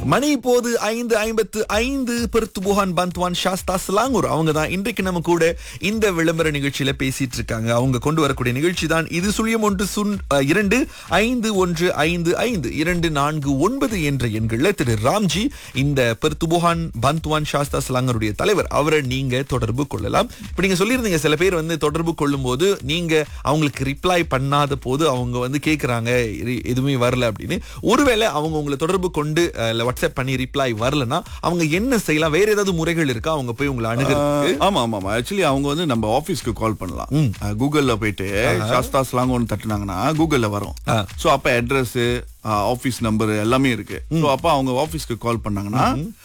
மணி இப்போது ஐந்து ஐம்பத்து ஐந்து பெருத்துபுகான் பந்த்வான் சாஸ்தா ஸ்லாங்கூர் அவங்க தான் இன்றைக்கு நம்ம கூட இந்த விளம்பர நிகழ்ச்சியில பேசிட்டு இருக்காங்க அவங்க கொண்டு வரக்கூடிய நிகழ்ச்சி தான் இது சுழியம் ஒன்று சுன் அஹ், இரண்டு ஐந்து ஒன்று ஐந்து ஐந்து இரண்டு நான்கு ஒன்பது என்ற எண்கள்ல திரு ராம்ஜி இந்த பெருத்துபுகான் பந்த்வான் சாஸ்தா ஸ்லாங்கருடைய தலைவர் அவரை நீங்க தொடர்பு கொள்ளலாம் இப்ப நீங்க சொல்லியிருந்தீங்க சில பேர் வந்து தொடர்பு கொள்ளும் போது நீங்க அவங்களுக்கு ரிப்ளை பண்ணாத போது அவங்க வந்து கேக்குறாங்க இது எதுவுமே வரல அப்படின்னு ஒருவேளை அவங்க உங்களை தொடர்பு கொண்டு அஹ், இல்ல வாட்ஸ்அப் பண்ணி ரிப்ளை வரலன்னா அவங்க என்ன செய்யலாம் வேற ஏதாவது முறைகள் இருக்கா அவங்க போய் உங்களை அணுகிறதுக்கு ஆமா ஆமா ஆமா ஆக்சுவலி அவங்க வந்து நம்ம ஆபீஸ்க்கு கால் பண்ணலாம் அஹ், கூகுள்ல போயிட்டு சாஸ்தா ஸ்லாங் ஒன்று தட்டுனாங்கன்னா கூகுள்ல வரும் சோ அப்ப அட்ரஸ் ஆபீஸ் நம்பர் எல்லாமே இருக்கு சோ அப்ப அவங்க ஆபீஸ்க்கு கால் பண்ணாங்கன்னா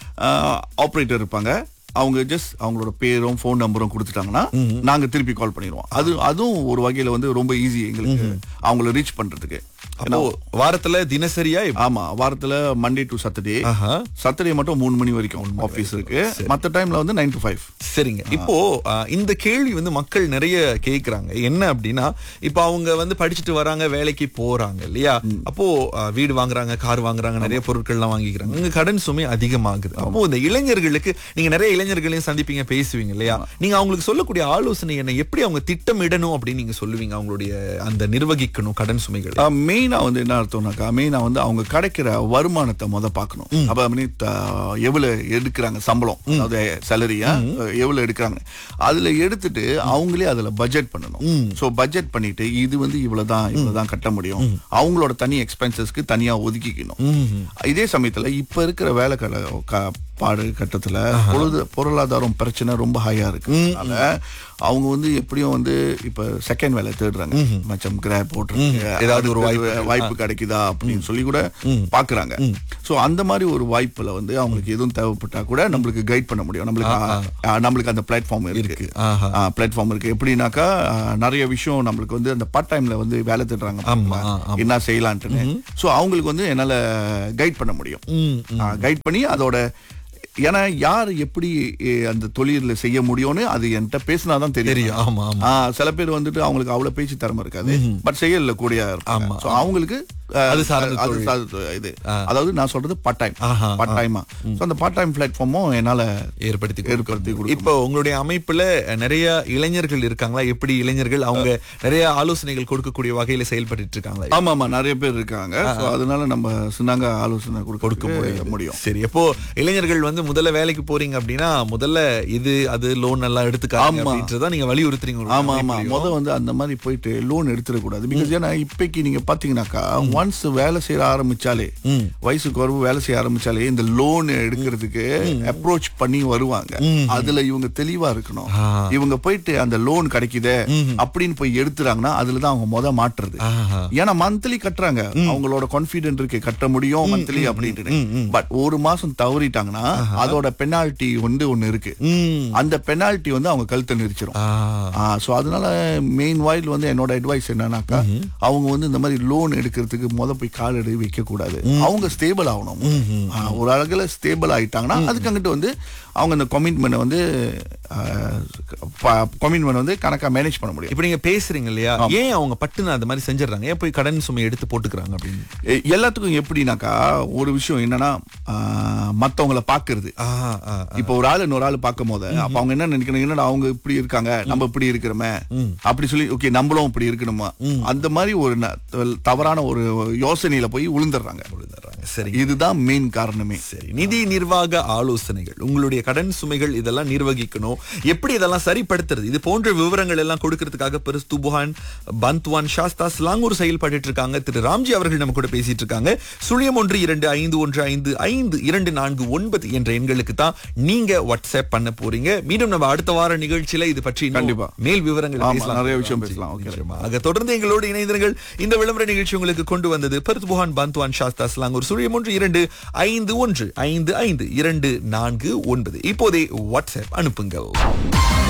ஆபரேட்டர் இருப்பாங்க அவங்க ஜஸ்ட் அவங்களோட பேரும் ஃபோன் நம்பரும் கொடுத்துட்டாங்கன்னா நாங்க திருப்பி கால் பண்ணிடுவோம் அது அதுவும் ஒரு வகையில வந்து ரொம்ப ஈஸி எங்களுக்கு அவங்கள ரீச் பண்றதுக்கு அப்போ வாரத்துல தினசரியா இப்ப- ஆமா வாரத்துல மண்டே டு சாட்டர்டே ஆஹா. சாட்டர்டே மட்டும் மூணு மணி வரைக்கும் ஆபீஸ் இருக்கு மத்த டைம்ல வந்து நைன் டு ஃபைவ் சரிங்க இப்போ அஹ், இந்த கேள்வி வந்து மக்கள் நிறைய கேக்குறாங்க என்ன அப்படின்னா இப்போ அவங்க வந்து படிச்சுட்டு வராங்க வேலைக்கு போறாங்க இல்லையா அப்போ அஹ், வீடு வாங்குறாங்க கார் வாங்குறாங்க நிறைய பொருட்கள்லாம் வாங்கிக்கிறாங்க இங்க கடன் சுமை அதிகமாகுது அப்போ இந்த இளைஞர்களுக்கு நீங்க நிறைய இளைஞர்களையும் சந்திப்பீங்க பேசுவீங்க இல்லையா நீங்க அவங்களுக்கு சொல்லக்கூடிய ஆலோசனை என்ன எப்படி அவங்க திட்டமிடணும் அப்படின்னு நீங்க சொல்லுவீங்க அவங்களுடைய அந்த நிர்வகிக்கணும் கடன் சுமைகள் மெயினா வந்து என்ன அர்த்தம்னாக்கா மெயினா வந்து அவங்க கிடைக்கிற வருமானத்தை முத பார்க்கணும் அப்ப I mean, த- எவ்வளவு எடுக்கிறாங்க சம்பளம் அதாவது சேலரியா எவ்வளவு எடுக்கிறாங்க அதுல எடுத்துட்டு அவங்களே அதுல பட்ஜெட் பண்ணணும் சோ பட்ஜெட் பண்ணிட்டு இது வந்து இவ்வளவுதான் இவ்வளவுதான் கட்ட முடியும் அவங்களோட தனி எக்ஸ்பென்சஸ்க்கு தனியா ஒதுக்கிக்கணும் இதே சமயத்துல இப்ப இருக்கிற வேலை கட- க- பாடு கட்டத்துல பொழுது பொருளாதாரம் பிரச்சனை ரொம்ப ஹையா இருக்கு அதனால அவங்க வந்து எப்படியும் வந்து இப்ப செகண்ட் வேலை தேடுறாங்க மச்சம் கிராப் போட்டுருக்கு ஏதாவது ஒரு வாய்ப்பு வாய்ப்பு கிடைக்குதா அப்படின்னு சொல்லி கூட பாக்குறாங்க சோ அந்த மாதிரி ஒரு வாய்ப்புல வந்து அவங்களுக்கு எதுவும் தேவைப்பட்டா கூட நம்மளுக்கு கைட் பண்ண முடியும் நம்மளுக்கு ஆ, நம்மளுக்கு அந்த பிளாட்ஃபார்ம் இருக்கு ஆஹா. பிளாட்ஃபார்ம் இருக்கு எப்படின்னாக்கா ஆ, நிறைய விஷயம் நம்மளுக்கு வந்து அந்த பார்ட் டைம்ல வந்து வேலை தேடுறாங்க ஆமா, பாத்தீங்களா? என்ன செய்யலான்ட்டுன்னு சோ அவங்களுக்கு வந்து என்னால கைட் பண்ண முடியும் கைட் பண்ணி அதோட ஏன்னா யார் எப்படி எ, அந்த தொழில செய்ய முடியும்னு அது என்கிட்ட பேசினாதான் தெரியும் தெரியும் ஆமா ஆமா ஆ, சில பேர் வந்துட்டு அவங்களுக்கு அவ்வளவு பேச்சு திறமை இருக்காது பட் செயல்ல கூடிய இருப்பாங்க. So, அவங்களுக்கு அஹ், அது சார்ந்த அது தொழில். சார்ந்த இது அதாவது நான் சொல்றது பார்ட் டைம் ஆஹா, பார்ட் டைமா அந்த பார்ட் டைம் பிளாட்ஃபார்மும் என்னால ஏற்படுத்தி ஏற்படுத்தி கொடுக்க இப்போ உங்களுடைய அமைப்புல நிறைய இளைஞர்கள் இருக்காங்களா எப்படி இளைஞர்கள் அவங்க நிறைய ஆலோசனைகள் கொடுக்கக்கூடிய வகையில செயல்பட்டு இருக்காங்களா ஆமா ஆமா நிறைய பேர் இருக்காங்க So, அதனால நம்ம சின்னாங்க ஆலோசனை கொடுக்க முடியும் முடியும் சரி அப்போ இளைஞர்கள் வந்து முதல்ல வேலைக்கு போறீங்க அப்படின்னா முதல்ல இது அது லோன் எல்லாம் எடுத்துக்காங்க ஆமா. அப்படின்றத நீங்க வலியுறுத்துறீங்க உங்க ஆமா ஆமா அமைப்புலயும். முத வந்து அந்த மாதிரி போயிட்டு லோன் எடுத்துடக்கூடாது பிகாஸ் ஏன்னா இப்பைக்கு நீங்க பாத்தீங்கன்னாக்கா ஒன்ஸ் வேலை செய்ய ஆரம்பிச்சாலே வயசு குறைவு வேலை செய்ய ஆரம்பிச்சாலே இந்த லோன் எடுக்கிறதுக்கு அப்ரோச் பண்ணி வருவாங்க அதுல இவங்க தெளிவா இருக்கணும் ஆ. இவங்க போயிட்டு அந்த லோன் கிடைக்குதே அப்படின்னு போய் எடுத்துறாங்கன்னா அதுலதான் அவங்க முத மாட்டுறது ஆஹா. ஏன்னா மந்த்லி கட்டுறாங்க அவங்களோட கான்பிடென்ட் இருக்கு கட்ட முடியும் மந்த்லி அப்படின்னு பட் ஒரு மாசம் தவறிட்டாங்கன்னா அதோட பெனால்டி வந்து ஒண்ணு இருக்கு ம். அந்த பெனால்டி வந்து அவங்க கழுத்தை நெரிச்சிரும் ஆ. சோ அதனால மெயின் வாயில் வந்து என்னோட அட்வைஸ் என்னன்னாக்கா அவங்க வந்து இந்த மாதிரி லோன் எடுக்கிறதுக்கு முத போய் கால் எடு வைக்க கூடாது அவங்க ஸ்டேபிள் ஆகணும் ஆ, ஒரு அழகுல ஸ்டேபிள் ஆயிட்டாங்கன்னா அதுக்கு அங்கிட்டு வந்து அவங்க அந்த கமிட்மெண்ட் வந்து கமிட்மெண்ட் வந்து கணக்கா மேனேஜ் பண்ண முடியும் இப்ப நீங்க பேசுறீங்க இல்லையா ஏன் அவங்க பட்டுன்னு அந்த மாதிரி செஞ்சிடறாங்க ஏன் போய் கடன் சுமை எடுத்து போட்டுக்கிறாங்க அப்படின்னு எ- எல்லாத்துக்கும் எப்படின்னாக்கா ஒரு விஷயம் என்னன்னா ஆ, மத்தவங்கள பாக்குறது ஆ, ஆ, இப்ப ஒரு ஆள் இன்னொரு ஆள் பார்க்கும் போது அப்ப அவங்க என்ன நினைக்கணும் என்னடா அவங்க இப்படி இருக்காங்க நம்ம இப்படி இருக்கிறோமே அப்படி சொல்லி ஓகே நம்மளும் இப்படி இருக்கணுமா அந்த மாதிரி ஒரு ந- தவறான ஒரு யோசனையில போய் விழுந்துடுறாங்க விழுந்துடுறாங்க. சரி இதுதான் மெயின் காரணமே சரி நிதி நிர்வாக ஆலோசனைகள் உங்களுடைய கடன் சுமைகள் இதெல்லாம் நிர்வகிக்கணும் எப்படி இதெல்லாம் சரிப்படுத்துறது இது போன்ற விவரங்கள் எல்லாம் கொடுக்கறதுக்காக பெருஸ் துபுஹான் பந்த்வான் சாஸ்தா ஸ்லாங்கூர் செயல்பட்டு இருக்காங்க திரு ராம்ஜி அவர்கள் நம்ம கூட பேசிட்டு இருக்காங்க சுழியம் ஒன்று இரண்டு ஐந்து ஒன்று ஐந்து ஐந்து இரண்டு நான்கு ஒன்பது என்ற எண்களுக்கு தான் நீங்க வாட்ஸ்அப் பண்ண போறீங்க மீண்டும் நம்ம அடுத்த வார நிகழ்ச்சியில இது பற்றி இன்னும் கண்டிப்பா. மேல் விவரங்கள் ஆமா, பேசலாம் நிறைய விஷயம் பேசலாம். Okay. நிச்சயமா. ஆக தொடர்ந்து எங்களோடு இணைந்திருங்கள் இந்த விளம்பர நிகழ்ச்சி உங்களுக்கு கொண்டு வந்தது பர்த்புகான் பந்த்வான் சாஸ்தா ஸ்லாங்கூர் சுழியம் ஒன்று இரண்டு ஐந்து ஒன்று ஐந்து ஐந்து இரண்டு நான்கு ஒன்பது இப்போதே வாட்ஸ்அப் அனுப்புங்கள்